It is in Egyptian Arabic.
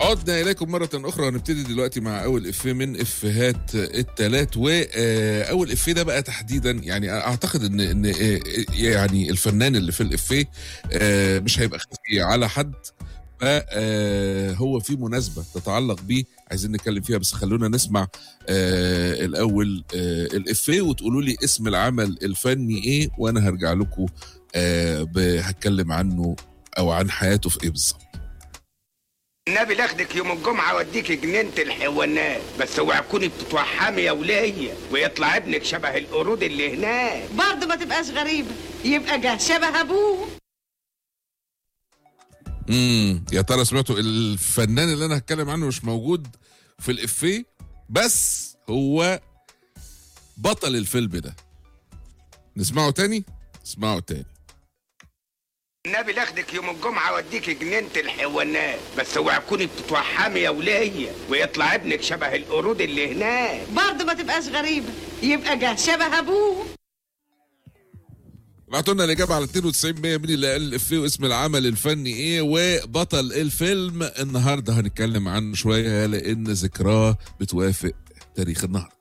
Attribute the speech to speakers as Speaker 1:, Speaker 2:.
Speaker 1: عدنا اليكم مره اخرى هنبتدي دلوقتي مع اول افيه من افيهات التلات واول افيه ده بقى تحديدا يعني اعتقد ان ان يعني الفنان اللي في الافيه آه، مش هيبقى خفي على حد فهو في مناسبة تتعلق بيه عايزين نتكلم فيها بس خلونا نسمع آه الأول آه الإفيه وتقولوا لي اسم العمل الفني إيه وأنا هرجع لكم آه ب- هتكلم عنه أو عن حياته في إيه بالظبط
Speaker 2: النبي لاخدك يوم الجمعة واديك جنينة الحيوانات بس اوعى تكوني بتتوحمي يا ولية ويطلع ابنك شبه القرود اللي هناك
Speaker 3: برضه ما تبقاش غريبة يبقى جه شبه أبوه
Speaker 1: امم يا ترى سمعتوا الفنان اللي أنا هتكلم عنه مش موجود في الإفيه بس هو بطل الفيلم ده نسمعه تاني نسمعه تاني
Speaker 2: النبي لاخدك يوم الجمعة واديك جنينة الحيوانات بس اوعى تكوني بتتوحمي يا ولية ويطلع ابنك شبه القرود اللي هناك
Speaker 3: برضه ما تبقاش غريبة يبقى جه شبه أبوه
Speaker 1: ابعتوا لنا الاجابه على 92 100 مين اللي قال الافيه واسم العمل الفني ايه وبطل الفيلم النهارده هنتكلم عنه شويه لان ذكراه بتوافق تاريخ النهارده